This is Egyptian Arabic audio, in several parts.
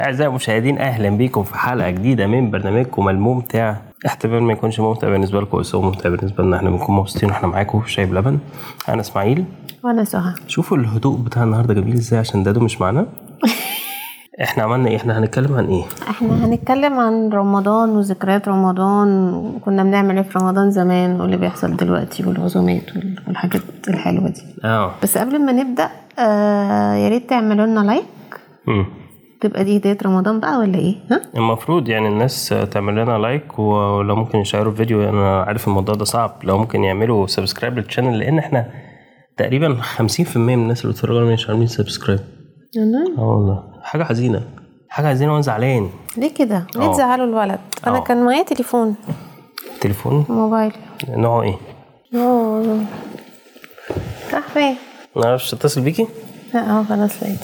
أعزائي المشاهدين أهلا بكم في حلقة جديدة من برنامجكم الممتع احتمال ما يكونش ممتع بالنسبة لكم بس هو ممتع بالنسبة لنا احنا بنكون مبسوطين واحنا معاكم في شاي بلبن أنا إسماعيل وانا سهى شوفوا الهدوء بتاع النهاردة جميل ازاي عشان دادو مش معانا احنا عملنا ايه احنا هنتكلم عن ايه احنا هنتكلم عن رمضان وذكريات رمضان وكنا بنعمل ايه في رمضان زمان واللي بيحصل دلوقتي والعزومات وال- والحاجات الحلوه دي اه بس قبل ما نبدا آه يا ريت تعملوا لنا لايك مم. تبقى دي هديه رمضان بقى ولا ايه ها المفروض يعني الناس تعمل لنا لايك ولو ممكن يشيروا الفيديو انا عارف الموضوع ده صعب لو ممكن يعملوا سبسكرايب للشانل لان احنا تقريبا 50% من الناس اللي بيتفرجوا علينا مش عاملين سبسكرايب اه والله حاجه حزينه حاجه حزينه وانا زعلان ليه كده ليه اه. تزعلوا الولد انا اه. كان معايا تليفون تليفون موبايل نوعه ايه اه راح فين ما اعرفش اتصل بيكي لا اه خلاص لقيته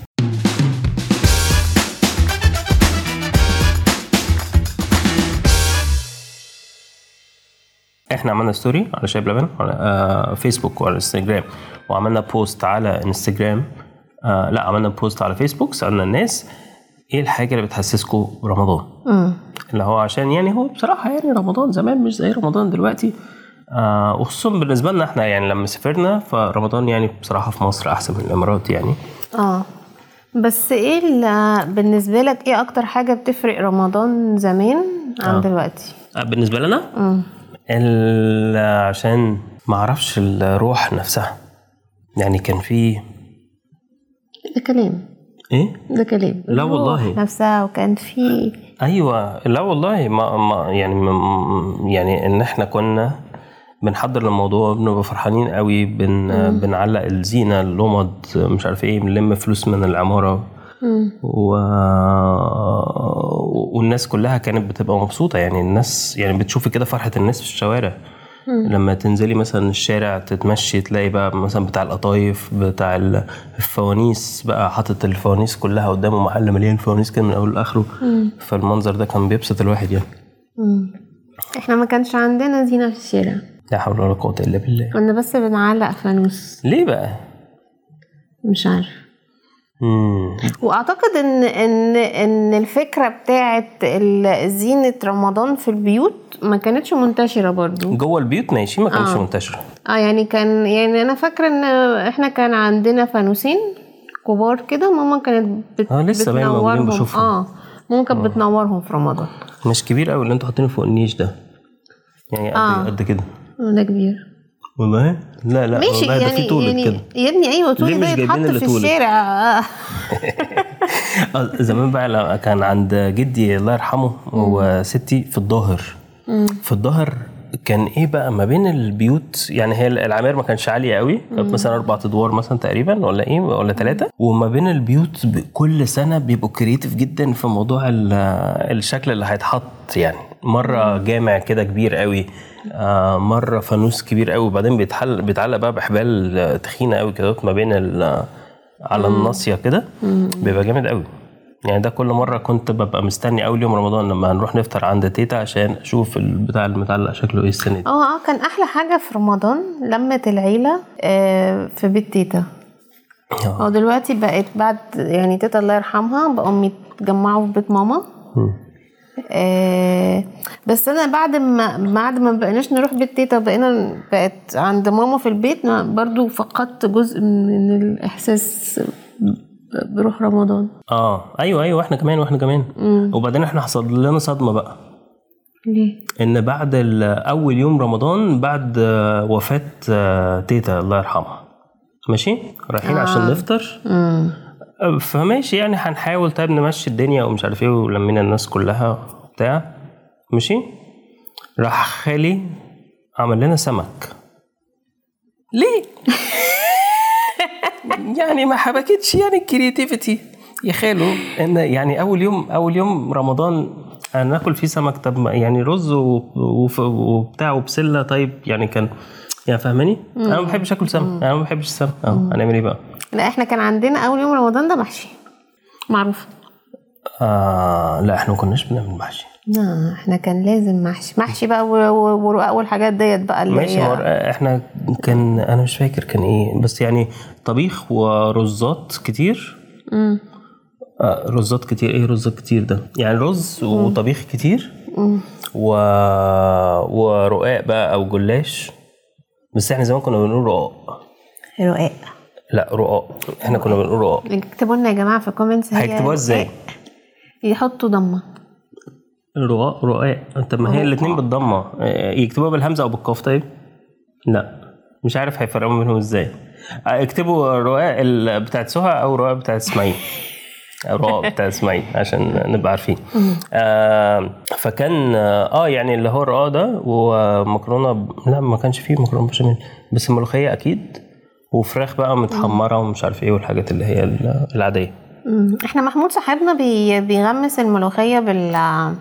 احنا عملنا ستوري على شاي بلبن على آه فيسبوك وعلى انستجرام وعملنا بوست على انستجرام آه لا عملنا بوست على فيسبوك سالنا الناس ايه الحاجه اللي بتحسسكم برمضان امم اللي هو عشان يعني هو بصراحه يعني رمضان زمان مش زي رمضان دلوقتي آه وخصوصا بالنسبه لنا احنا يعني لما سافرنا فرمضان يعني بصراحه في مصر احسن من الامارات يعني اه بس ايه ال- بالنسبه لك ايه اكتر حاجه بتفرق رمضان زمان عن آه. دلوقتي آه بالنسبه لنا امم ال- عشان ما اعرفش الروح نفسها يعني كان في ده كلام ايه ده كلام لا والله. الروح نفسها وكان في ايوه لا والله ما, ما يعني ما يعني ان احنا كنا بنحضر الموضوع بنبقى فرحانين قوي بن بنعلق الزينه اللمض مش عارف ايه بنلم فلوس من العماره مم. و... والناس كلها كانت بتبقى مبسوطه يعني الناس يعني بتشوفي كده فرحه الناس في الشوارع لما تنزلي مثلا الشارع تتمشي تلاقي بقى مثلا بتاع القطايف بتاع الفوانيس بقى حاطط الفوانيس كلها قدامه محل مليان فوانيس كده من اوله لاخره فالمنظر ده كان بيبسط الواحد يعني مم. احنا ما كانش عندنا زينه في الشارع لا حول ولا قوه الا بالله كنا بس بنعلق فانوس ليه بقى؟ مش عارف مم. واعتقد ان ان ان الفكره بتاعت ال- زينه رمضان في البيوت ما كانتش منتشره برضو جوه البيوت ماشي ما كانش آه. منتشره اه يعني كان يعني انا فاكره ان احنا كان عندنا فانوسين كبار كده ماما كانت بت آه، لسه باين موجودين بتنورهم بشوفهم. اه ماما كانت بتنورهم في رمضان مش كبير قوي اللي انتوا حاطينه فوق النيش ده يعني قد آه. قد كده آه، ده كبير والله لا لا ماشي والله ده يعني في طولك يعني كده يا ابني ايوه طولي ليه ده مش يتحط جايبين اللي في طولك؟ الشارع آه. آه، زمان بقى لما كان عند جدي الله يرحمه وستي في الظاهر في الظاهر كان ايه بقى ما بين البيوت يعني هي العماير ما كانش عاليه قوي كانت مثلا اربع ادوار مثلا تقريبا ولا ايه ولا ثلاثه وما بين البيوت ب- كل سنه بيبقوا كريتيف جدا في موضوع ال- الشكل اللي هيتحط يعني مره جامع كده كبير قوي آه، مره فانوس كبير قوي وبعدين بيتحل بيتعلق بقى بحبال آه، تخينه قوي كده ما بين ال- على الناصيه كده بيبقى جامد قوي يعني ده كل مره كنت ببقى مستني اول يوم رمضان لما هنروح نفطر عند تيتا عشان اشوف البتاع المتعلق شكله ايه السنه دي اه اه كان احلى حاجه في رمضان لمه العيله آه، في بيت تيتا آه. هو دلوقتي بقت بعد يعني تيتا الله يرحمها بقوا يتجمعوا في بيت ماما مم. آه بس انا بعد ما بعد ما بقيناش نروح بيت تيتا بقينا بقت عند ماما في البيت ما برضو فقدت جزء من الاحساس بروح رمضان اه ايوه ايوه احنا كمان واحنا كمان وبعدين احنا حصل لنا صدمه بقى ليه ان بعد ال- اول يوم رمضان بعد آه، وفاه آه، تيتا الله يرحمها ماشي رايحين عشان نفطر امم آه، فماشي يعني هنحاول طيب نمشي الدنيا ومش عارف ايه ولمينا الناس كلها وبتاع ماشي راح خالي عمل لنا سمك ليه يعني ما حبكتش يعني الكرياتيفيتي يا خالو ان يعني اول يوم اول يوم رمضان هناكل فيه سمك طب ما- يعني رز و- وف- وبتاع وبسله طيب يعني كان يعني فاهماني؟ انا ما بحبش اكل سمك انا ما بحبش السمك اه هنعمل ايه بقى؟ لا احنا كان عندنا اول يوم رمضان ده محشي معروف آه لا احنا ما كناش بنعمل محشي لا احنا كان لازم محشي محشي بقى و- و- ورقاق والحاجات ديت بقى اللي ماشي هي مر... احنا كان انا مش فاكر كان ايه بس يعني طبيخ ورزات كتير مم. آه رزات كتير ايه رزات كتير ده يعني رز وطبيخ كتير و... ورقاق بقى او جلاش بس احنا زمان كنا بنقول رقاق رقاق لا رقاق احنا كنا بنقول رقاق اكتبوا لنا يا جماعه في الكومنتس هي هيكتبوها ازاي؟ رقاق. يحطوا ضمه رقاق رقاق طب ما هي الاتنين بالضمه آه، يكتبوها بالهمزه او بالقاف طيب لا مش عارف هيفرقوا بينهم ازاي آه، اكتبوا رقاق ال- بتاعت سهى او رقاق بتاعت اسماعيل رقاق بتاعت اسماعيل عشان نبقى عارفين آه فكان اه يعني اللي هو الرقاق ده ومكرونه ب- لا ما كانش فيه مكرونه بشاميل بس الملوخيه اكيد وفراخ بقى متحمره ومش عارف ايه والحاجات اللي هي ال- العاديه مم. احنا محمود صاحبنا بي... بيغمس الملوخيه بال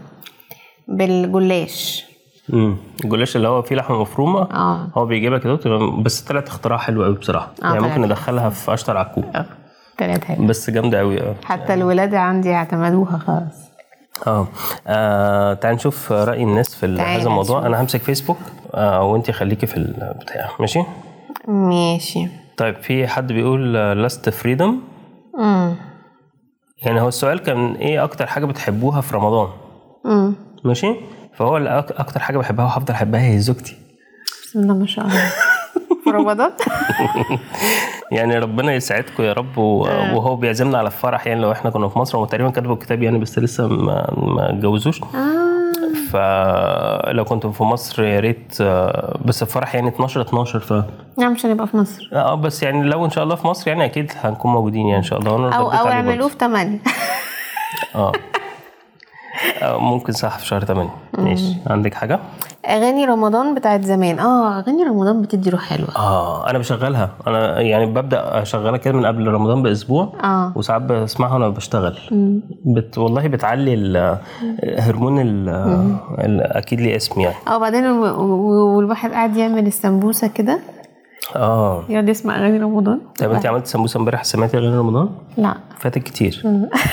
بالجلاش امم الجلاش اللي هو فيه لحمه مفرومه اه هو بيجيبها كده وتبقى- بس طلعت اختراع حلو قوي بصراحه آه، يعني طلعت ممكن ندخلها في اشطر عكوب اه طلعت حلوه بس جامده قوي اه حتى الولاد عندي اعتمدوها خلاص اه, آه تعال نشوف راي الناس في ال- تعالى هذا الموضوع نشوف. انا همسك فيسبوك آه وانت خليكي في البتاع ماشي ماشي طيب في حد بيقول لاست فريدم امم يعني هو السؤال كان ايه اكتر حاجه بتحبوها في رمضان امم ماشي فهو اللي أك- اكتر حاجه بحبها وهفضل احبها هي زوجتي بسم الله ما شاء الله في رمضان يعني ربنا يسعدكم يا رب و- وهو بيعزمنا على الفرح يعني لو احنا كنا في مصر هو تقريبا كتبوا الكتاب يعني بس لسه ما ما اتجوزوش آه. فلو كنتم في مصر يا ريت آه، بس الفرح يعني 12 12 ف لا مش هنبقى في مصر اه بس يعني لو ان شاء الله في مصر يعني اكيد هنكون موجودين يعني ان شاء الله وانا او رديت او عليه اعملوه برضه. في 8 اه آه، ممكن صح في شهر 8 ماشي عندك حاجه؟ اغاني رمضان بتاعت زمان اه اغاني رمضان بتدي روح حلوه اه انا بشغلها انا يعني ببدا اشغلها كده من قبل رمضان باسبوع اه وساعات بسمعها وانا بشتغل بت والله بتعلي ال- هرمون ال ال- اكيد ليه اسم يعني اه وبعدين و- و- والواحد قاعد يعمل السمبوسه كده اه يقعد يسمع اغاني رمضان طب انت عملت سمبوسه امبارح سمعتي اغاني رمضان؟ لا فاتك كتير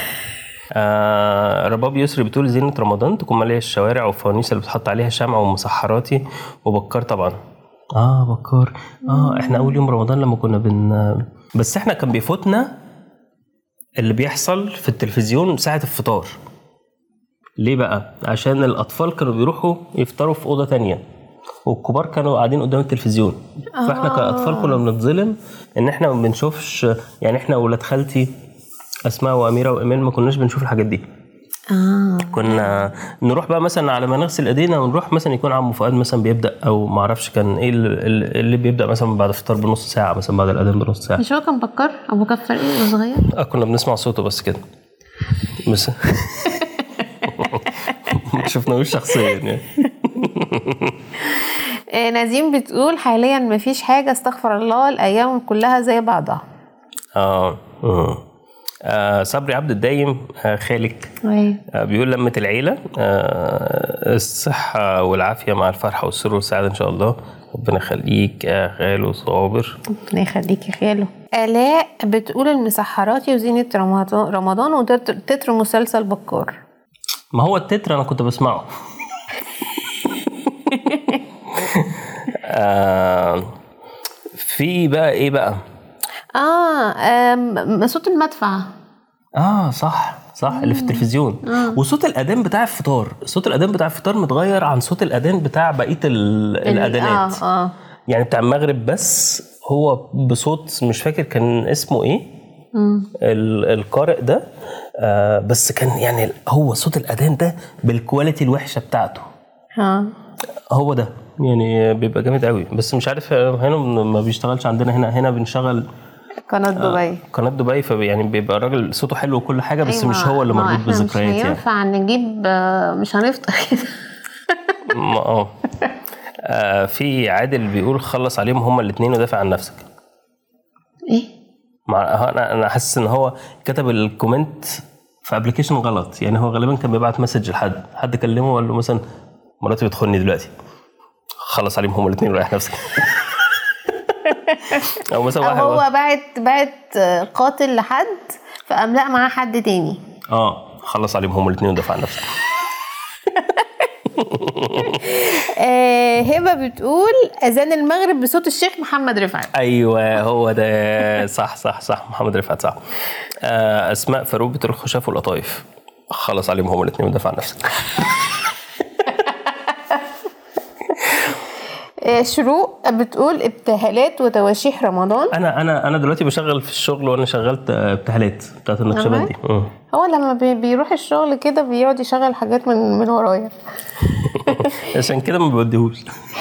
آه رباب يسري بتقول زينة رمضان تكون مالية الشوارع والفوانيس اللي بتحط عليها شمع ومسحراتي وبكار طبعا اه بكار اه احنا اول يوم رمضان لما كنا بن بس احنا كان بيفوتنا اللي بيحصل في التلفزيون ساعة الفطار ليه بقى؟ عشان الأطفال كانوا بيروحوا يفطروا في أوضة تانية والكبار كانوا قاعدين قدام التلفزيون فاحنا كأطفال كنا بنتظلم إن احنا ما بنشوفش يعني احنا ولاد خالتي أسماء وأميرة وإيمان ما كناش بنشوف الحاجات دي اه كنا نروح بقى مثلا على ما نغسل ايدينا ونروح مثلا يكون عمو فؤاد مثلا بيبدا او ما اعرفش كان ايه اللي, اللي بيبدا مثلا بعد الفطار بنص ساعه مثلا بعد الاذان بنص ساعه مش هو كان بكر ابو كفر ايه صغير آه كنا بنسمع صوته بس كده بس ما شفناهوش شخصيا يعني آه نادين بتقول حاليا مفيش حاجه استغفر الله الايام كلها زي بعضها اه مم. آه صبري عبد الدايم آه خالك ايوه آه بيقول لمة العيلة آه الصحة والعافية مع الفرحة والسرور والسعادة إن شاء الله ربنا يخليك يا خالو صابر ربنا يخليك يا خالو آلاء بتقول المسحراتي وزينة رمضان رمضان وتتر مسلسل بكار ما هو التتر انا كنت بسمعه آه في بقى ايه بقى اه آم، صوت المدفع اه صح صح اللي في التلفزيون وصوت الاذان بتاع الفطار صوت الاذان بتاع الفطار متغير عن صوت الاذان بتاع بقيه ال- الاذانات اه اه يعني بتاع المغرب بس هو بصوت مش فاكر كان اسمه ايه ال- القارئ ده آه بس كان يعني هو صوت الاذان ده بالكواليتي الوحشه بتاعته ها هو ده يعني بيبقى جامد قوي بس مش عارف هنا ما بيشتغلش عندنا هنا هنا بنشغل قناة دبي قناه دبي فيعني بيبقى الراجل صوته حلو وكل حاجه بس أيوة، مش هو اللي ما مربوط إحنا بالذكريات مش يعني هينفع نجيب آه، مش هنفطر كده ما- اه آه، في عادل بيقول خلص عليهم هما الاثنين ودافع عن نفسك ايه مع انا انا حاسس ان هو كتب الكومنت في ابلكيشن غلط يعني هو غالبا كان بيبعت مسج لحد حد كلمه وقال له مثلا مراتي بتخوني دلوقتي خلص عليهم هما الاثنين وريح نفسك او مثلا او واحد هو بعت بعت آه، قاتل لحد فقام لا معاه حد تاني اه خلص عليهم هما الاثنين ودافع عن نفسك آه هبه بتقول اذان المغرب بصوت الشيخ محمد رفعت ايوه هو ده صح صح صح محمد رفعت صح آه، اسماء فاروق بتروح خشاف والقطايف خلص عليهم هما الاثنين ودافع عن نفسك آه شروق بتقول ابتهالات وتواشيح رمضان انا انا انا دلوقتي بشغل في الشغل وانا شغلت آه، ابتهالات بتاعت النقشبات دي مم. هو لما بي- بيروح الشغل كده بيقعد يشغل حاجات من من ورايا عشان كده ما بوديهوش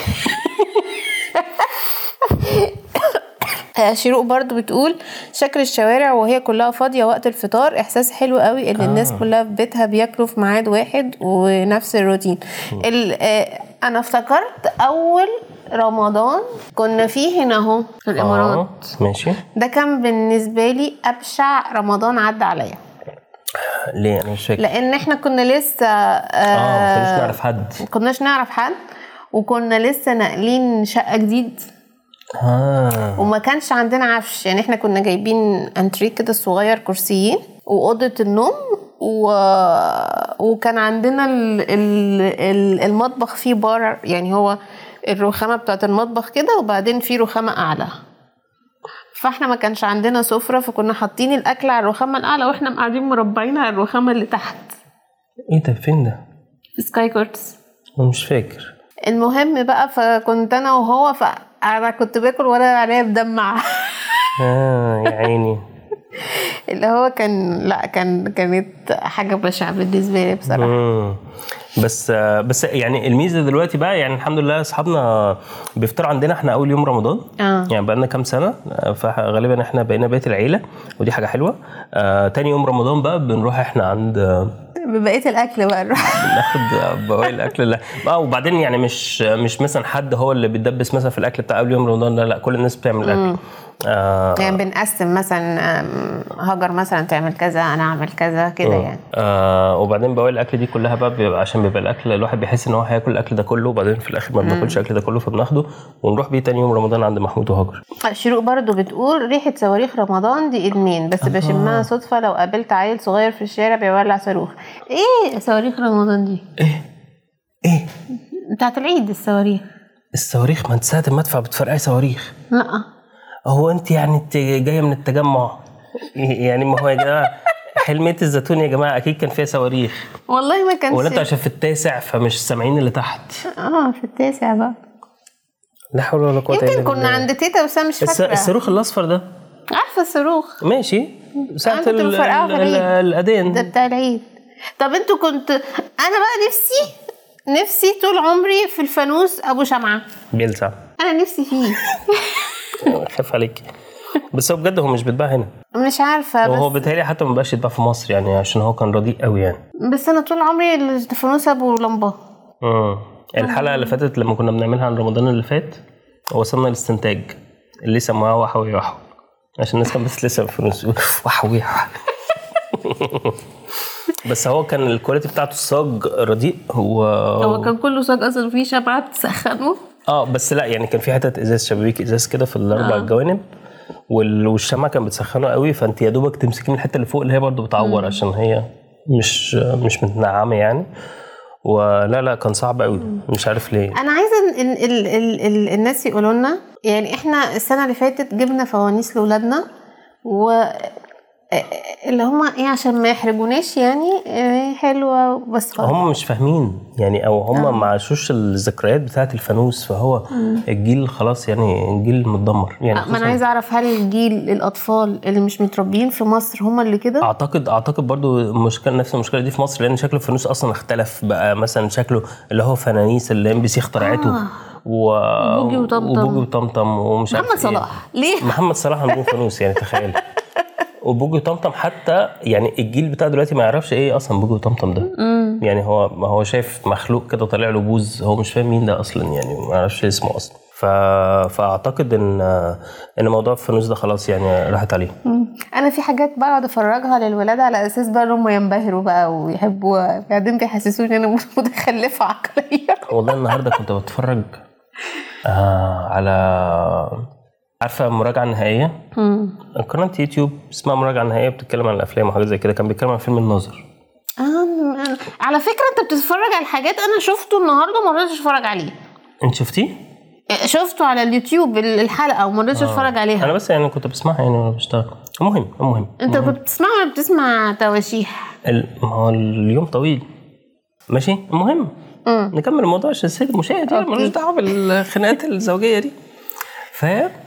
آه، شروق برضو بتقول شكل الشوارع وهي كلها فاضية وقت الفطار إحساس حلو قوي إن الناس كلها في بيتها بياكلوا في ميعاد واحد ونفس الروتين ال- آه، أنا افتكرت أول رمضان كنا فيه هنا أهو في الإمارات آه، ماشي ده كان بالنسبة لي أبشع رمضان عدى عليا ليه انا مش فاكر لأن إحنا كنا لسه اه ما كناش آه نعرف حد كناش نعرف حد وكنا لسه ناقلين شقة جديد اه وما كانش عندنا عفش يعني احنا كنا جايبين انتريه كده صغير كرسيين واوضه النوم و... وكان عندنا ال... ال... ال- المطبخ فيه بار يعني هو الرخامه بتاعت المطبخ كده وبعدين فيه رخامه اعلى فاحنا ما كانش عندنا سفره فكنا حاطين الاكل على الرخامه الاعلى واحنا قاعدين مربعين على الرخامه اللي تحت ايه ده فين ده؟ في سكاي كورتس انا مش فاكر المهم بقى فكنت انا وهو فانا كنت باكل وانا عينيا بدمع اه يا عيني اللي هو كان لا كان كانت حاجه بشعه بالنسبه لي بصراحه مم. بس آه، بس يعني الميزه دلوقتي بقى يعني الحمد لله اصحابنا بيفطروا عندنا احنا اول يوم رمضان اه يعني بقى لنا كام سنه آه، فغالبا احنا بقينا بيت العيله ودي حاجه حلوه آه تاني يوم رمضان بقى بنروح احنا عند آه، بقيه الاكل بقى نروح ناخد بواقي الاكل لا اه وبعدين يعني مش مش مثلا حد هو اللي بيتدبس مثلا في الاكل بتاع اول يوم رمضان لا لا كل الناس بتعمل الاكل آه يعني بنقسم مثلا آم، هاجر مثلا تعمل كذا انا اعمل كذا كده يعني آه وبعدين بواقي الاكل دي كلها بقى بيبقى عشان بيبقى الاكل الواحد بيحس ان هو هياكل الاكل ده كله وبعدين في الاخر ما بناكلش الاكل ده كله فبناخده ونروح بيه تاني يوم رمضان عند محمود وهاجر شروق برضو بتقول ريحة صواريخ رمضان دي إدمان بس بشمها صدفة لو قابلت عيل صغير في الشارع بيولع صاروخ إيه صواريخ رمضان دي؟ ايه ايه بتاعت العيد الصواريخ الصواريخ ما انت ساعه المدفع بتفرقعي صواريخ لا هو انت يعني انت جايه من التجمع يعني ما هو يا جماعه حلميه الزيتون يا جماعه اكيد كان فيها صواريخ والله ما كانش ولا انتوا عشان في التاسع فمش سامعين اللي تحت اه في التاسع بقى لا حول ولا قوه الا يمكن بالله كنا عند تيتا بس انا مش الس- فاكرة الصاروخ الاصفر ده عارفة الصاروخ ماشي ساعة أنا كنت ال- مفرقعة في ال- العيد. الأذان ده بتاع العيد طب انتوا كنت انا بقى نفسي نفسي طول عمري في الفانوس ابو شمعة بيلسع انا نفسي فيه خاف عليك بس هو بجد هو مش بيتباع هنا مش عارفة وهو بس بيتهيألي حتى ما بقاش يتباع في مصر يعني عشان هو كان رديء قوي يعني بس انا طول عمري الفانوس ابو لمبة امم الحلقة اللي فاتت لما كنا بنعملها عن رمضان اللي فات وصلنا للاستنتاج اللي سموها وحوي وحو عشان الناس كانت بتتلسع في النص وحوي وحو بس هو كان الكواليتي بتاعته الصاج رديء هو هو كان كله صاج اصلا فيه شمعة بتسخنه اه بس لا يعني كان في حتت ازاز شبابيك ازاز كده في الاربع آه. جوانب وال- والشمعة كان بتسخنه قوي فانت يا دوبك تمسكي من الحته اللي فوق اللي هي برضو بتعور عشان هي مش مش متنعمه يعني ولا لا كان صعب قوي مش عارف ليه انا عايزه ال ال ال ال الناس يقولوا لنا يعني احنا السنه اللي فاتت جبنا فوانيس لاولادنا و اللي هما ايه عشان ما يحرجوناش يعني إيه حلوه بس خلاص هم مش فاهمين يعني او هم ما عاشوش الذكريات بتاعت الفانوس فهو الجيل خلاص يعني الجيل متدمر يعني ما انا خصوصاً- عايزه اعرف هل الجيل الاطفال اللي مش متربيين في مصر هما اللي كده اعتقد اعتقد برضو مشكله نفس المشكله دي في مصر لان شكل الفانوس اصلا اختلف بقى مثلا شكله اللي هو فنانيس اللي ام بي سي اخترعته آه. و... وبوجي وطمطم. وبوجي وطمطم ومش عارف محمد إيه. صلاح ليه محمد صلاح عندهم فانوس يعني تخيل وبوجي وطمطم حتى يعني الجيل بتاع دلوقتي ما يعرفش ايه اصلا بوجي وطمطم ده يعني هو ما هو شايف مخلوق كده طالع له بوز هو مش فاهم مين ده اصلا يعني ما يعرفش اسمه اصلا ف... فاعتقد ان ان موضوع الفانوس ده خلاص يعني راحت عليه انا في حاجات بقعد افرجها للولاد على اساس بقى ان هم ينبهروا بقى ويحبوها بعدين بيحسسوني ان انا متخلفه عقليا والله النهارده كنت بتفرج آه على عارفه المراجعه النهائيه قناه يوتيوب اسمها مراجعه نهائيه بتتكلم عن الافلام وحاجات زي كده كان بيتكلم عن فيلم الناظر أم- على فكره انت بتتفرج على حاجات انا شفته النهارده ما رضيتش اتفرج عليه انت شفتيه؟ شفته على اليوتيوب الحلقه وما رضيتش اتفرج عليها انا بس يعني كنت بسمعها يعني وانا بشتغل المهم المهم انت كنت بتسمع ولا بتسمع تواشيح ال- ما هو اليوم طويل ماشي المهم نكمل الموضوع عشان السيد المشاهد يعني ملوش دعوه بالخناقات الزوجيه دي ف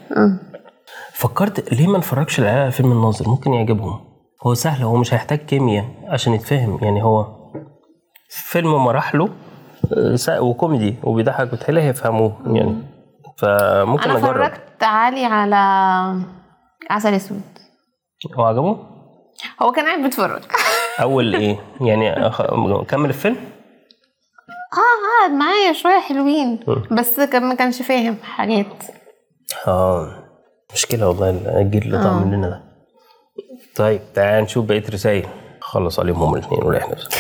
فكرت ليه ما نفرجش العيال على فيلم الناظر ممكن يعجبهم هو سهل هو مش هيحتاج كيمياء عشان يتفهم يعني هو فيلم مراحله آه، سا- وكوميدي وبيضحك وتحيله هيفهموه يعني فممكن انا نجرب فرجت علي على عسل اسود هو عجبه هو كان قاعد بيتفرج اول ايه يعني أخ- كمل الفيلم اه قعد معايا شويه حلوين بس كان ما كانش فاهم حاجات اه مشكلة والله الجيل اللي ضاع مننا ده طيب تعال نشوف بقية رسايل خلص عليهم هم الاثنين وريح نفسك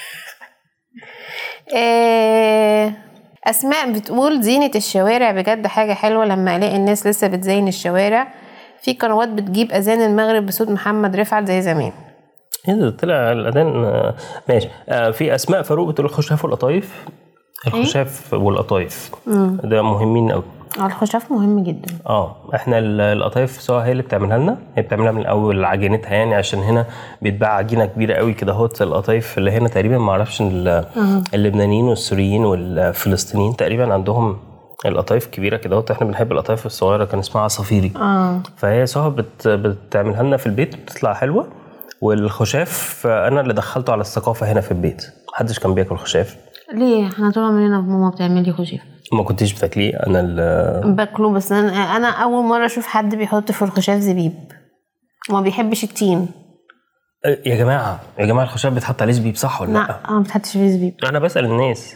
آه، اسماء بتقول زينة الشوارع بجد حاجة حلوة لما الاقي الناس لسه بتزين الشوارع في قنوات بتجيب اذان المغرب بصوت محمد رفعت زي زمان ايه ده طلع الاذان آه، ماشي آه في اسماء فاروق بتقول الخشاف والقطايف الخشاف والقطايف ده مهمين قوي آه، الخشاف مهم جدا اه احنا ال- القطايف سواء هي اللي بتعملها لنا هي بتعملها من الاول عجينتها يعني عشان هنا بيتباع عجينه كبيره قوي كده اهوت القطايف اللي هنا تقريبا ما اعرفش ال- اللبنانيين والسوريين والفلسطينيين تقريبا عندهم القطايف كبيره كده اهوت احنا بنحب القطايف الصغيره كان اسمها عصافيري اه فهي سهى بت بتعملها لنا في البيت بتطلع حلوه والخشاف انا اللي دخلته على الثقافه هنا في البيت محدش كان بياكل خشاف ليه احنا طول عمرنا ماما بتعمل لي خشاف ما كنتيش بتاكليه انا ال- باكله بس انا انا اول مره اشوف حد بيحط في الخشاف زبيب وما بيحبش التين يا جماعه يا جماعه الخشاف بيتحط عليه زبيب صح ولا لا؟ لا انا ما بتحطش فيه زبيب انا بسال الناس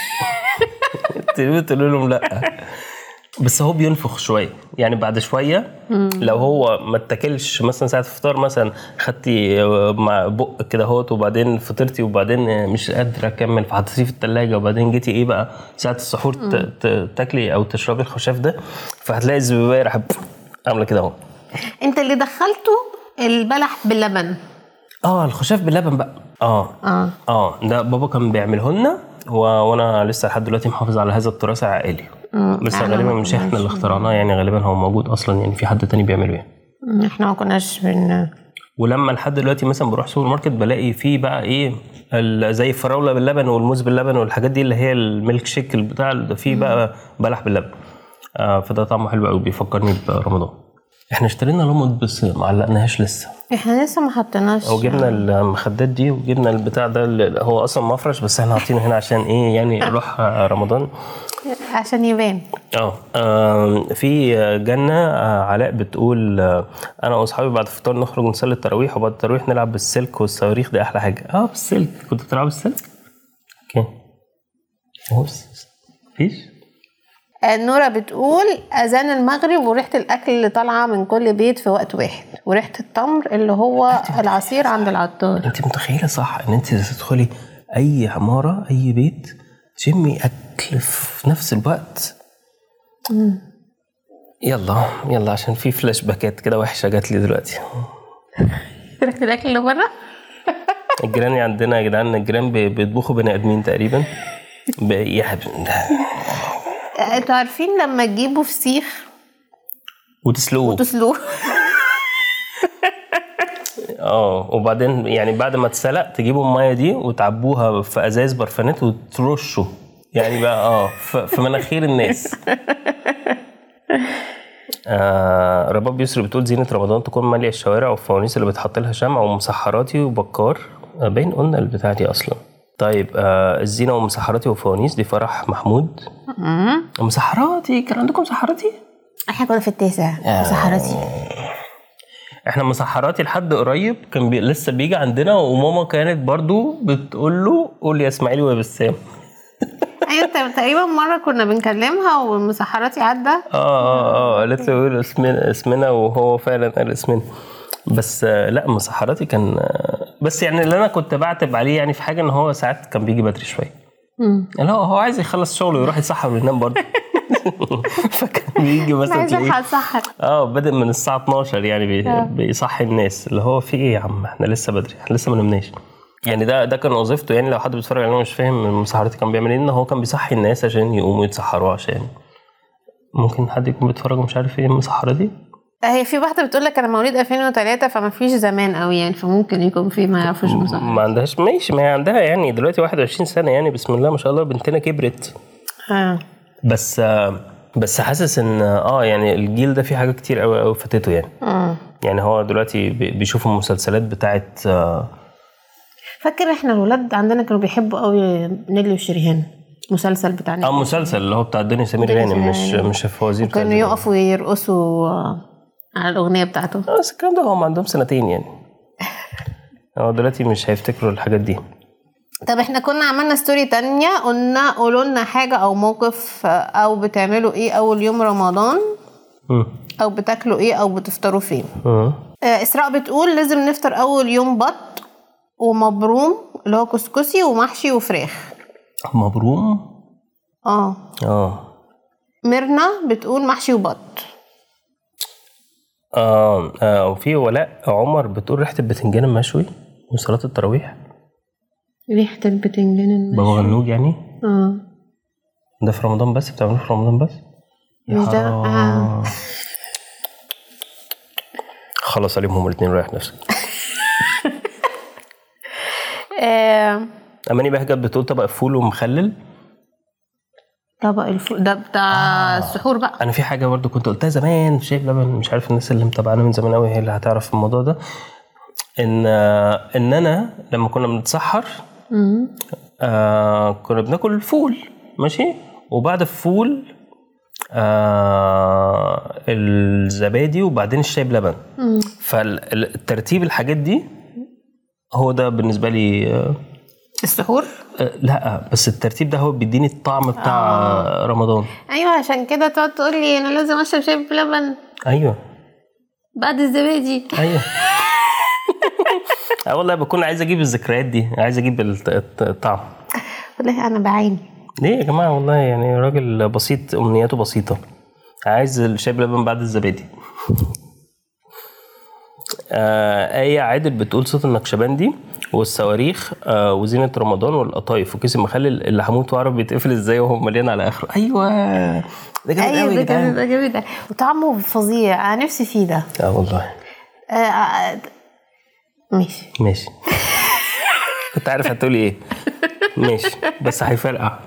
تقولوا تقولوا لهم لا بس هو بينفخ شويه يعني بعد شويه لو هو ما اتاكلش مثلا ساعه الفطار مثلا خدتي مع بق كده اهوت وبعدين فطرتي وبعدين مش قادره اكمل فحطيتيه في الثلاجه وبعدين جيتي ايه بقى ساعه السحور ت- ت- تاكلي او تشربي الخشاف ده فهتلاقي الزبيبيه راح عامله كده اهو انت اللي دخلته البلح باللبن اه الخشاف باللبن بقى اه اه اه ده بابا كان بيعمله لنا و... وانا لسه لحد دلوقتي محافظ على هذا التراث العائلي بس أنا غالبا ما مش احنا اللي اخترعناه يعني غالبا هو موجود اصلا يعني في حد تاني بيعمله يعني احنا ما كناش بن ولما لحد دلوقتي مثلا بروح سوبر ماركت بلاقي فيه بقى ايه ال- زي الفراوله باللبن والموز باللبن والحاجات دي اللي هي الميلك شيك بتاع ده فيه بقى بلح باللبن آه فده طعمه حلو قوي بيفكرني برمضان احنا اشترينا لمض بس ما علقناهاش لسه احنا لسه ما حطيناش وجبنا المخدات دي وجبنا البتاع ده اللي هو اصلا مفرش بس احنا حاطينه هنا عشان ايه يعني روح رمضان عشان يبان اه آم، في جنة آه، علاء بتقول آه، انا واصحابي بعد الفطار نخرج نصلي التراويح وبعد التراويح نلعب بالسلك والصواريخ ده احلى حاجة اه بالسلك كنت بتلعب بالسلك؟ اوكي هو بس- مفيش آه، نورة بتقول اذان المغرب وريحه الاكل اللي طالعه من كل بيت في وقت واحد وريحه التمر اللي هو العصير عند العطار انت متخيلة صح ان انت تدخلي اي عمارة اي بيت تشمي اكل في نفس الوقت يلا يلا عشان في فلاش باكات كده وحشة جات لي دلوقتي ريحه الاكل اللي بره الجيران عندنا يا جدعان الجيران بي- بيطبخوا بني ادمين تقريبا ب- يا حب- آه، انتوا عارفين لما تجيبوا فسيخ وتسلقوه تسلوه اه وبعدين يعني بعد ما اتسلق تجيبوا الميه دي وتعبوها في ازايز برفانات وترشوا يعني بقى اه ف- في مناخير الناس آه رباب يسري بتقول زينة رمضان تكون مالية الشوارع والفوانيس اللي بتحط لها شمع ومسحراتي وبكار آه باين قلنا البتاع دي أصلا طيب آه الزينة ومسحراتي وفوانيس دي فرح محمود مسحراتي كان عندكم مسحراتي؟ احنا كنا في التاسع سحرتي احنا مسحراتي لحد قريب كان بي... لسه بيجي عندنا وماما كانت برضو بتقول له قول يا اسماعيل ويا بسام ايوه ت- تقريبا مره كنا بنكلمها ومسحراتي عدى اه اه اه قالت له قول اسمنا اسمنا وهو فعلا قال اسمنا بس آه، لا مسحراتي كان آه، بس يعني اللي انا كنت بعتب عليه يعني في حاجه ان هو ساعات كان بيجي بدري شويه اللي هو هو عايز يخلص شغله ويروح يتسحر وينام برضه فكان بيجي مثلا عايزه تلاقيه حد سحر اه بدأ من الساعة 12 يعني بي... بيصحي الناس اللي هو في ايه يا عم احنا لسه بدري احنا لسه ما نمناش يعني ده ده كان وظيفته يعني لو حد بيتفرج عليه مش فاهم المسحراتي كان بيعمل ايه ان هو كان بيصحي الناس عشان يقوموا يتسحروا عشان ممكن حد يكون بيتفرج ومش عارف ايه المسحره دي هي في واحده بتقول لك انا مواليد 2003 فما فيش زمان قوي يعني فممكن يكون في ما يعرفوش المسحرات ما عندهاش ماشي ما هي عندها يعني دلوقتي 21 سنه يعني بسم الله ما شاء الله بنتنا كبرت اه بس آه، بس حاسس ان اه يعني الجيل ده فيه حاجات كتير قوي قوي فاتته يعني اه يعني هو دلوقتي بي- بيشوفوا المسلسلات بتاعت آه، فاكر احنا الولاد عندنا كانوا بيحبوا قوي نيلي وشريهان مسلسل بتاع اه نيلي مسلسل اللي هو بتاع دنيا سمير دنيا غانم مش سمير غانم. مش فوازير بتاع كانوا زمان. يقفوا يرقصوا آه، على الاغنيه بتاعته آه، بس الكلام ده هم عندهم سنتين يعني هو دلوقتي مش هيفتكروا الحاجات دي طب احنا كنا عملنا ستوري تانية قلنا قولوا لنا حاجة او موقف آه، او بتعملوا ايه اول يوم رمضان مم. او بتاكلوا ايه او بتفطروا فين مم. آه، اسراء بتقول لازم نفطر اول يوم بط ومبروم اللي هو كسكسي ومحشي وفراخ مبروم اه اه ميرنا بتقول محشي وبط اه آه، وفي ولاء عمر بتقول ريحه البتنجان المشوي وصلاه التراويح ريحة البتنجان المشوي. بابا غنوج يعني اه ده في رمضان بس بتعملوه في رمضان بس يا مش ده حرام. آه. خلص عليهم هما الاثنين رايح نفسك آه، اماني بهجت بتقول طبق فول ومخلل طبق الفول ده بتاع السحور بقى انا في حاجه برضو كنت قلتها زمان في شايف لبن مش عارف الناس اللي متابعانا من زمان قوي هي اللي هتعرف الموضوع ده ان ان انا لما كنا بنتسحر مم. آه كنا بناكل فول ماشي وبعد الفول آه الزبادي وبعدين الشاي بلبن مم. فالترتيب الحاجات دي هو ده بالنسبه لي آه السحور آه، لا بس الترتيب ده هو بيديني الطعم بتاع آه. رمضان ايوه عشان كده تقعد تقول لي انا لازم اشرب شاي بلبن ايوه بعد الزبادي ايوه اه والله بكون عايز اجيب الذكريات دي عايز اجيب الت- الت- الطعم والله انا بعاني ليه يا جماعه والله يعني راجل بسيط امنياته بسيطه عايز الشاي بلبن بعد الزبادي آه آية عادل بتقول صوت النقشبندي والصواريخ آه وزينة رمضان والقطايف وكيس المخلل اللي هموت واعرف بيتقفل ازاي وهو مليان على اخره ايوه ده جامد ايوه قوي ده يا جامد جدعان ده جامد ده. وطعمه فظيع انا نفسي فيه ده اه والله آه، آه، ماشي ماشي كنت عارف هتقولي ايه ماشي بس هيفرقع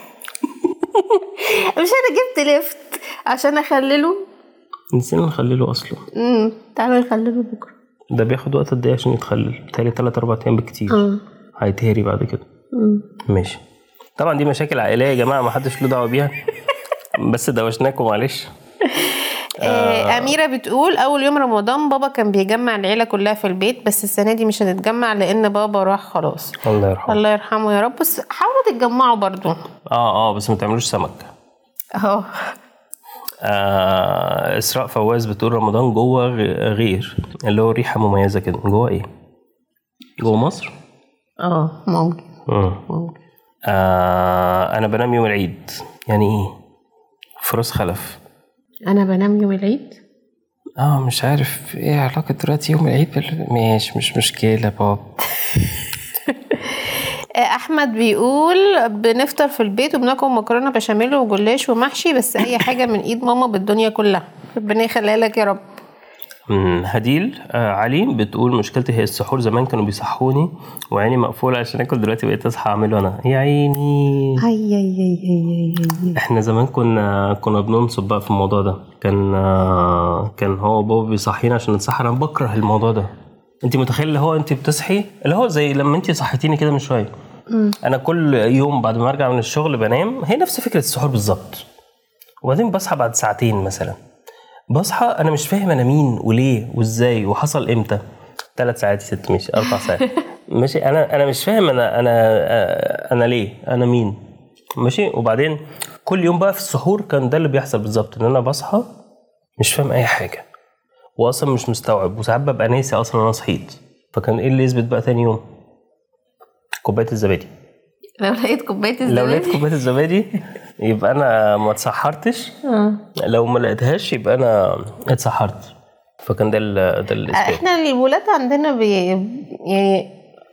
مش انا جبت ليفت عشان اخلله نسينا نخلله اصلا امم تعالوا نخلله بكره ده بياخد وقت قد ايه عشان يتخلل بتهيألي تلات أربع أيام بالكتير اه هيتهري بعد كده أمم. ماشي طبعا دي مشاكل عائلية يا جماعة ما حدش له دعوة بيها بس دوشناكم معلش آه، أميرة بتقول أول يوم رمضان بابا كان بيجمع العيلة كلها في البيت بس السنة دي مش هنتجمع لأن بابا راح خلاص الله يرحمه الله يرحمه يا رب بس حاولوا تتجمعوا برضو اه اه بس ما تعملوش سمك اهو آه اسراء فواز بتقول رمضان جوه غ- غير اللي هو ريحه مميزه كده جوه ايه جوه مصر اه ممكن مم. ممكن آه انا بنام يوم العيد يعني ايه فراس خلف أنا بنام يوم العيد اه مش عارف ايه علاقه دلوقتي يوم العيد بال... ماشي مش مشكله بابا آه، أحمد بيقول بنفطر في البيت وبناكل مكرونة بشاميل وجلاش ومحشي بس أي حاجة من إيد ماما بالدنيا كلها ربنا يخليها لك يا رب مم، هديل آه علي بتقول مشكلتي هي السحور زمان كانوا بيصحوني وعيني مقفوله عشان اكل دلوقتي بقيت اصحى اعمله انا يا عيني هي هي هي هي هي احنا زمان كنا كنا بننصب بقى في الموضوع ده كان آه، كان هو بابا بيصحينا عشان نتسحر انا بكره الموضوع ده انت متخيل اللي هو انت بتصحي اللي هو زي لما انت صحيتيني كده من شويه انا كل يوم بعد ما ارجع من الشغل بنام هي نفس فكره السحور بالظبط وبعدين بصحى بعد ساعتين مثلا بصحى انا مش فاهم انا مين وليه وازاي وحصل امتى ثلاث ساعات يا ست ماشي اربع ساعات ماشي انا انا مش فاهم انا انا آه، انا ليه انا مين ماشي وبعدين كل يوم بقى في السحور كان ده اللي بيحصل بالظبط ان انا بصحى مش فاهم اي حاجه واصلا مش مستوعب وساعات ببقى ناسي اصلا انا صحيت فكان ايه اللي يثبت بقى تاني يوم كوبايه الزبادي لو لقيت كوباية لو لقيت الزبادي كوبايه الزبادي يبقى انا ما اتسحرتش آه. لو ما لقيتهاش يبقى انا اتسحرت فكان ده ال- ده الاثبات احنا الولاد عندنا بي يعني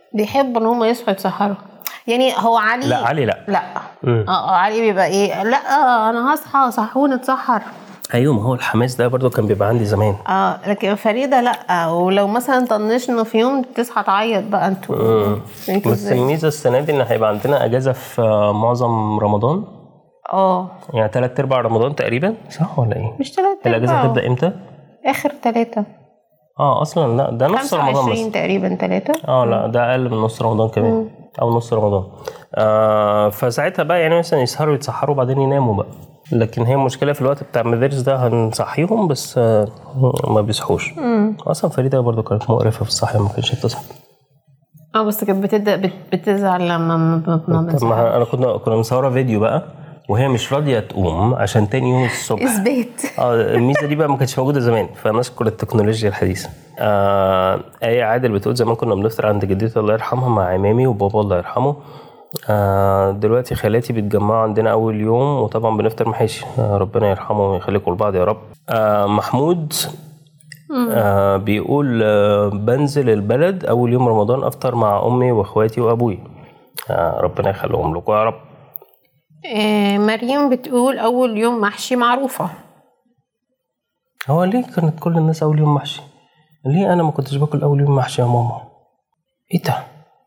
بيحبوا ان هم يصحوا يتسحروا يعني هو علي لا علي لا لا مم. اه آه، علي بيبقى ايه لا انا هصحى صحوني اتسحر ايوه ما هو الحماس ده برضو كان بيبقى عندي زمان اه لكن فريده لا ولو مثلا طنشنا في يوم تصحى تعيط بقى انتوا انتوا بس ازاي الميزه السنه دي ان هيبقى عندنا اجازه في آه، معظم رمضان اه يعني ثلاث ارباع رمضان تقريبا صح ولا ايه؟ مش ثلاثة الاجازه هتبدا امتى؟ اخر ثلاثة اه اصلا لا ده نص رمضان بس 25 تقريبا ثلاثة اه لا ده اقل من نص رمضان كمان او نص رمضان آه فساعتها بقى يعني مثلا يسهروا يتسحروا وبعدين يناموا بقى لكن هي المشكله في الوقت بتاع المدارس ده هنصحيهم بس آه ما بيصحوش اصلا فريده برضو كانت مقرفه في الصحيان ما كانتش بتصحى اه بس كانت بتبدا بت- بتزعل لما ما ما- ما طب بنصحى ما انا كنا كنا مصوره فيديو بقى وهي مش راضيه تقوم عشان تاني يوم الصبح اثبات اه الميزه دي بقى ما كانتش موجوده زمان فنشكر التكنولوجيا الحديثه. آه آية عادل بتقول زمان كنا بنفطر عند جدتي الله يرحمها مع عمامي وبابا الله يرحمه. آه دلوقتي خالاتي بيتجمعوا عندنا اول يوم وطبعا بنفطر محاشي آه ربنا يرحمه ويخليكم لبعض يا رب. آه محمود آه بيقول آه بنزل البلد اول يوم رمضان افطر مع امي واخواتي وابوي. آه ربنا يخليهم لكم يا رب. آه مريم بتقول اول يوم محشي معروفه هو ليه كانت كل الناس اول يوم محشي ليه انا ما كنتش باكل اول يوم محشي يا ماما ايه ده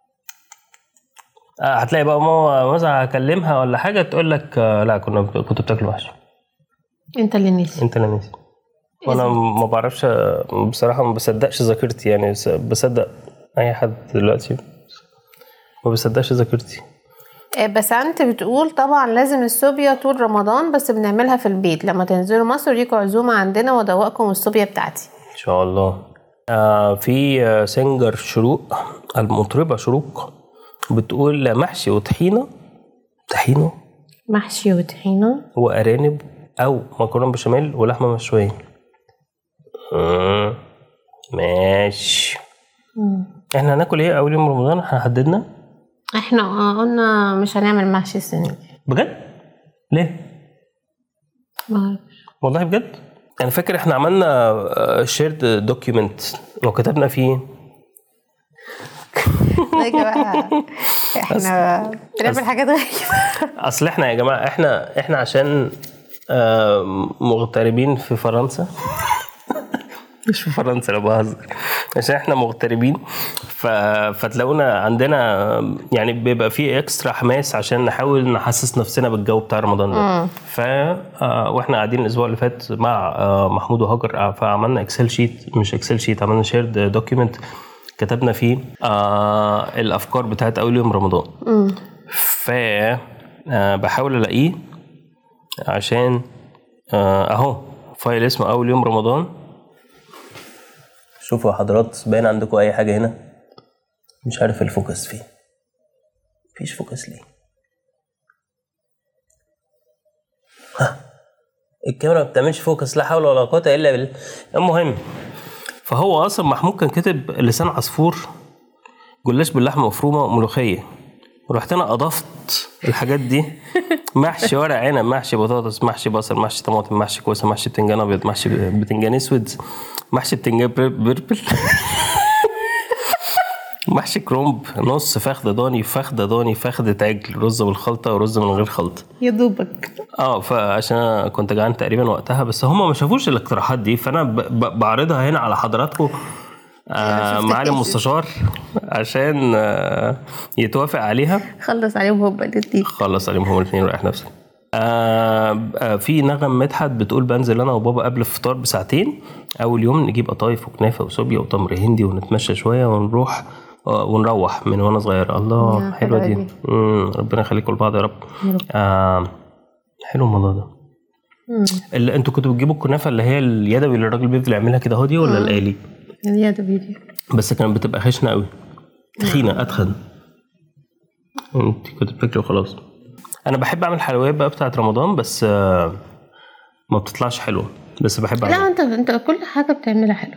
آه هتلاقي بقى ماما مثلا هكلمها ولا حاجه تقول لك آه لا كنا كنت بتاكل محشي انت اللي نسي انت اللي نسي وانا ما بعرفش بصراحه ما بصدقش ذاكرتي يعني بس- بصدق اي حد دلوقتي ما بصدقش ذاكرتي آه، بسنت بتقول طبعا لازم الصوبيا طول رمضان بس بنعملها في البيت لما تنزلوا مصر ليكوا عزومه عندنا وادوقكم الصوبيا بتاعتي ان شاء الله آه في آه، سنجر شروق المطربه شروق بتقول محشي وطحينه طحينه محشي وطحينه وارانب او مكرونه بشاميل ولحمه مشويه مم، ماشي احنا هناكل ايه اول يوم رمضان احنا حددنا احنا آه، قلنا مش هنعمل محشي السنه دي بجد ليه ما أعرف. والله بجد انا فاكر احنا عملنا شيرد دوكيومنت وكتبنا فيه لا يا جماعه احنا بنعمل حاجات غريبه اصل احنا يا جماعه احنا احنا عشان آه، مغتربين في فرنسا مش في فرنسا انا بهزر عشان احنا مغتربين ف... فتلاقونا عندنا يعني بيبقى فيه اكسترا حماس عشان نحاول نحسس نفسنا بالجو بتاع رمضان ده ف آه، واحنا قاعدين الاسبوع اللي فات مع آه، محمود وهاجر آه، فعملنا اكسل شيت مش اكسل شيت عملنا شيرد دوكيومنت كتبنا فيه آه الافكار بتاعت اول يوم رمضان ف آه، بحاول الاقيه عشان آه، اهو فايل اسمه اول يوم رمضان شوفوا يا حضرات باين عندكم اي حاجه هنا مش عارف الفوكس فين مفيش فوكس ليه ها الكاميرا ما بتعملش فوكس لا حول ولا قوه الا بالله المهم فهو اصلا محمود كان كاتب لسان عصفور جلاش باللحمه مفرومه وملوخيه ورحت انا اضفت الحاجات دي محشي ورق عنب محشي بطاطس محشي بصل محشي طماطم محشي كوسه محشي بتنجان ابيض محشي بتنجان اسود محشي بتنجان بر- بربل محشي كرومب نص فخده ضاني فخده ضاني فخده عجل رز بالخلطه ورز من غير خلطه يا دوبك اه فعشان انا كنت جعان تقريبا وقتها بس هم ما شافوش الاقتراحات دي فانا ب- ب- بعرضها هنا على حضراتكم آه معالي المستشار عشان آه يتوافق عليها خلص عليهم هوبا الاثنين خلص عليهم هما الاثنين وريح نفسك آه آه في نغم مدحت بتقول بنزل انا وبابا قبل الفطار بساعتين اول يوم نجيب قطايف وكنافه وصوبيا وتمر هندي ونتمشى شويه ونروح آه ونروح من وانا صغير الله يا حلوه حلوة دي دي. مم، ربنا يخليكم لبعض يا رب آه حلو الموضوع ده اللي انتوا كنتوا بتجيبوا الكنافه اللي هي اليدوي اللي الراجل بيفضل يعملها كده هو دي ولا الالي يا ده بيدي بس كانت بتبقى خشنه قوي تخينه اتخن انت كنت بتاكلي وخلاص انا بحب اعمل حلويات بقى بتاعت رمضان بس آه، ما بتطلعش حلوه بس بحب لا اعملها انت انت كل حاجه بتعملها حلو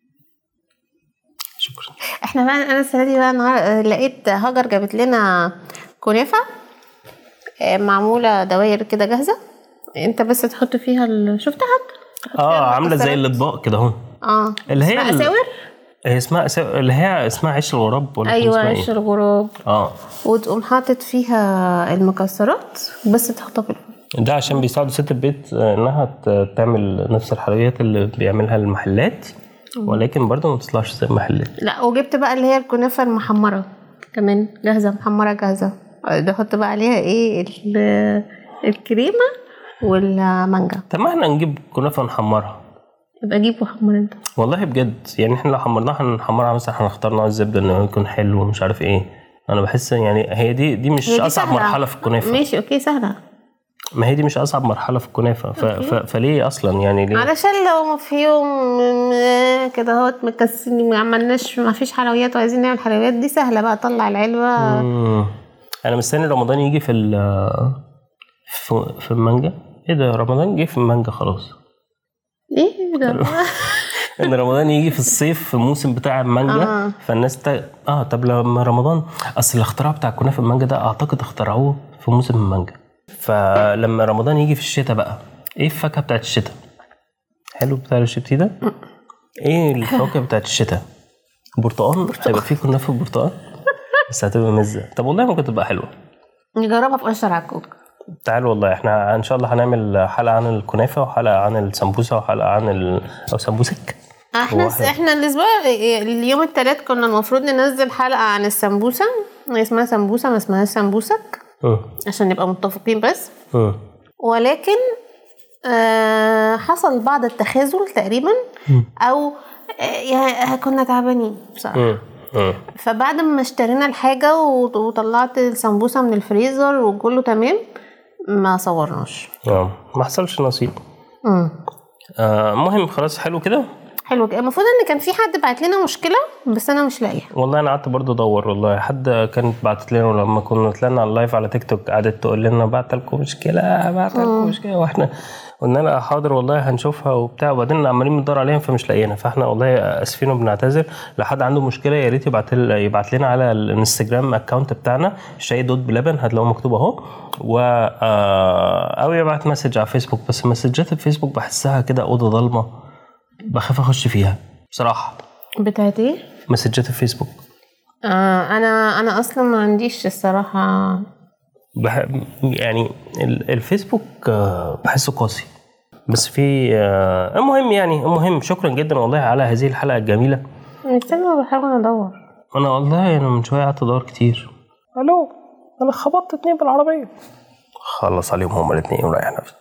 شكرا احنا بقى انا السنه دي بقى النهار- لقيت هاجر جابت لنا كنافه آه، معموله دواير كده جاهزه انت بس تحط فيها ال... شفتها انت؟ اه عامله زي الاطباق كده اهو اه اللي هي اسمها ال- اساور هي اسمها س- اللي هي اسمها عيش الغراب ولا كان ايوه اسمها عيش ايه؟ الغراب اه وتقوم حاطط فيها المكسرات بس تحطها في الفرن ده عشان بيساعد ست البيت آه، انها ت- تعمل نفس الحلويات اللي بيعملها المحلات ولكن برضه ما بتطلعش زي المحلات لا وجبت بقى اللي هي الكنافه المحمره كمان جاهزه محمره جاهزه بحط بقى عليها ايه ال- الكريمه والمانجا طب ما احنا نجيب كنافه نحمرها يبقى جيب وحمر انت والله بجد يعني احنا لو حمرناها هنحمرها مثلا هنختار نوع الزبده انه يكون حلو ومش عارف ايه انا بحس يعني هي دي دي مش هي دي اصعب سهلة. مرحله في الكنافه ماشي اوكي سهله ما هي دي مش اصعب مرحله في الكنافه ف... ف... فليه اصلا يعني ليه علشان لو في يوم م- كده اهوت مكسلين ما عملناش ما فيش حلويات وعايزين نعمل حلويات دي سهله بقى طلع العلبه مم. انا مستني رمضان يجي في ال في, في المانجا ايه ده رمضان جه في المانجا خلاص ايه ده ان رمضان يجي في الصيف في الموسم بتاع المانجا آه. فالناس ت... اه طب لما رمضان اصل الاختراع بتاع كنافه المانجا ده اعتقد اخترعوه في موسم المانجا فلما رمضان يجي في الشتاء بقى ايه الفاكهه بتاعت الشتاء حلو بتاع الشتي ده ايه الفواكه بتاعت الشتاء برتقال هيبقى فيه كنافه برتقال بس هتبقى مزه طب والله ممكن تبقى حلوه نجربها في قشر عكوك تعال والله احنا ان شاء الله هنعمل حلقه عن الكنافه وحلقه عن السمبوسه وحلقه عن ال... او سمبوسك احنا واحد. احنا الاسبوع اليوم الثلاث كنا المفروض ننزل حلقه عن السمبوسه هي اسمها سمبوسه ما اسمهاش سمبوسك مم. عشان نبقى متفقين بس مم. ولكن آه حصل بعض التخاذل تقريبا او آه يعني كنا تعبانين بصراحه مم. مم. فبعد ما اشترينا الحاجه وط- وطلعت السمبوسه من الفريزر وكله تمام ما صورناش اه ما حصلش نصيب مم. آه مهم خلاص حلو كده حلو كده المفروض ان كان في حد بعت لنا مشكله بس انا مش لاقيها والله انا قعدت برضه ادور والله حد كانت بعتت لنا لما كنا طلعنا على اللايف على تيك توك قعدت تقول لنا بعت لكم مشكله بعت لكم مشكله واحنا قلنا لها حاضر والله هنشوفها وبتاع وبعدين عمالين بندور عليها فمش لاقيينها فاحنا والله اسفين وبنعتذر لو حد عنده مشكله يا ريت يبعت ل- يبعت لنا على الانستجرام اكونت بتاعنا شاي دوت بلبن هتلاقوه مكتوب اهو و آه، او يبعت مسج على فيسبوك بس مسجات الفيسبوك بحسها كده اوضه ضلمه بخاف اخش فيها بصراحه بتاعت ايه مسجات الفيسبوك آه انا انا اصلا ما عنديش الصراحه بح... يعني ال- الفيسبوك آه، بحسه قاسي بس في آه، المهم يعني المهم شكرا جدا والله على هذه الحلقه الجميله استنى بحاول ادور انا والله انا من شويه قعدت ادور كتير الو انا خبطت اتنين بالعربيه خلص عليهم هما الاتنين وريح نفسك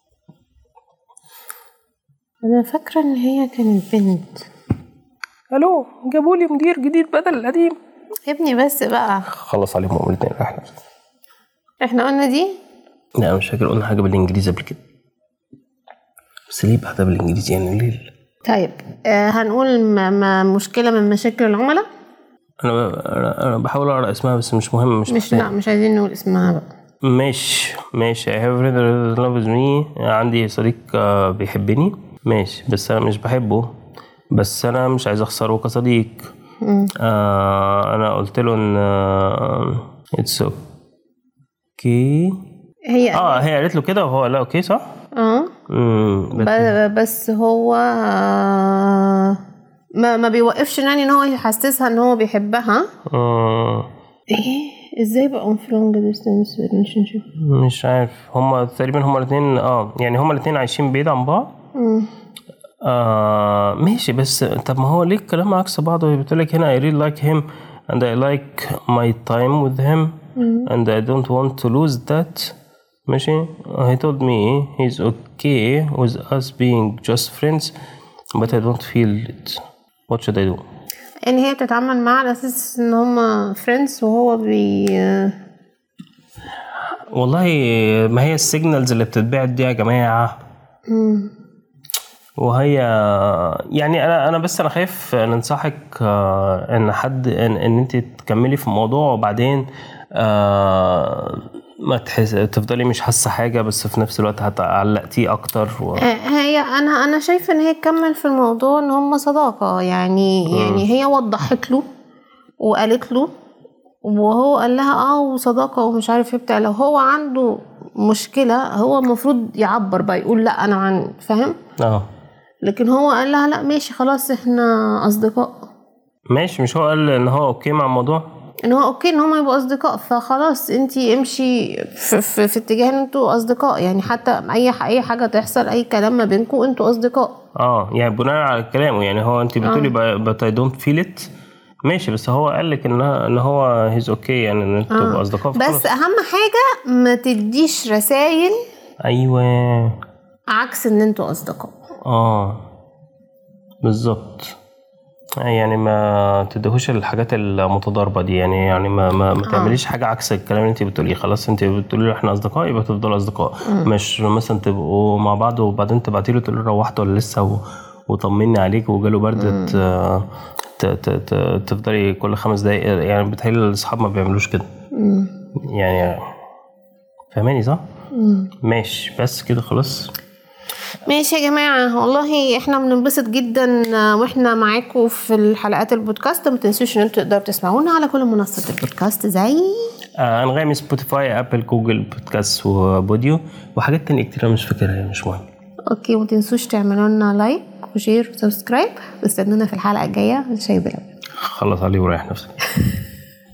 انا فاكره ان هي كانت بنت الو جابوا لي مدير جديد بدل القديم يا ابني بس بقى خلص عليهم هما الاتنين ريح نفسك احنا قلنا دي لا مش فاكر قلنا حاجه بالانجليزي قبل كده بس ليه بقى ده بالانجليزي يعني ليه طيب آه هنقول ما ما مشكله من مشاكل العملاء انا ب... انا أنا بحاول اقرا اسمها بس مش مهم مش, مش محتاج. لا مش عايزين نقول اسمها بقى ماشي ماشي I have a friend that loves me عندي صديق آه، بيحبني ماشي بس أنا مش بحبه بس أنا مش عايز أخسره كصديق آه أنا قلت له إن آه it's okay هي اه هي قالت له كده وهو لا اوكي صح؟ اه امم بس- ب- بس هو آه، ما ما بيوقفش يعني ان هو يحسسها ان هو بيحبها آه ايه ازاي بقى في لونج ديستانس ريليشن شيب مش عارف هما تقريبا هما الاثنين اه يعني هما الاثنين عايشين بعيد عن بعض آه ماشي بس طب ما هو ليه الكلام عكس بعض وهي بتقول لك هنا I really like him and I like my time with him and I don't want to lose that ماشي he told me he's okay with us being just friends but I don't feel it what should I do ان هي بتتعامل معاه على اساس ان هما فريندز وهو بي والله ما هي السيجنالز اللي بتتبعت دي يا جماعة وهي يعني انا انا بس انا خايف ننصحك آه، ان حد ان, إن انت تكملي في الموضوع وبعدين آه، ما تحس تفضلي مش حاسه حاجه بس في نفس الوقت هتعلقتيه اكتر و... هي انا انا شايفه ان هي تكمل في الموضوع ان هما صداقه يعني يعني هي وضحت له وقالت له وهو قال لها اه وصداقه ومش عارف ايه بتاع لو هو عنده مشكله هو المفروض يعبر بقى يقول لا انا عن فاهم اه لكن هو قال لها لا ماشي خلاص احنا اصدقاء ماشي مش هو قال ان هو اوكي مع الموضوع ان هو اوكي ان هما يبقوا اصدقاء فخلاص انتي امشي في, في, في اتجاه ان انتوا اصدقاء يعني حتى اي اي حاجه تحصل اي كلام ما بينكم انتوا اصدقاء اه يعني بناء على كلامه يعني هو انت بتقولي بت اي دونت فيل ات ماشي بس هو قال لك ان ان هو هيز اوكي يعني ان انتوا تبقوا اصدقاء بس فخلاص. اهم حاجه ما تديش رسائل ايوه عكس ان انتوا اصدقاء اه بالظبط يعني ما تدهوش الحاجات المتضاربه دي يعني يعني ما ما, ما تعمليش حاجه عكس الكلام اللي انت بتقوليه خلاص انت بتقولي له احنا اصدقاء يبقى تفضلوا اصدقاء مش مثلا تبقوا مع بعض وبعدين تبعتي له تقولي له روحت ولا لسه و... وطمني عليك وجاله برد ت... ت... ت... ت... تفضلي كل خمس دقايق يعني بتهيألي الاصحاب ما بيعملوش كده يعني فاهماني صح؟ ماشي بس كده خلاص ماشي يا جماعة والله احنا بننبسط جدا واحنا معاكم في الحلقات البودكاست ما تنسوش ان انتوا تقدروا تسمعونا على كل منصات البودكاست زي آه انغامي سبوتيفاي ابل جوجل بودكاست وبوديو وحاجات تانية كتير أنا مش فاكرها مش مهم اوكي وما تنسوش تعملوا لنا لايك وشير وسبسكرايب واستنونا في الحلقة الجاية من شاي بلبن خلص عليه وريح نفسك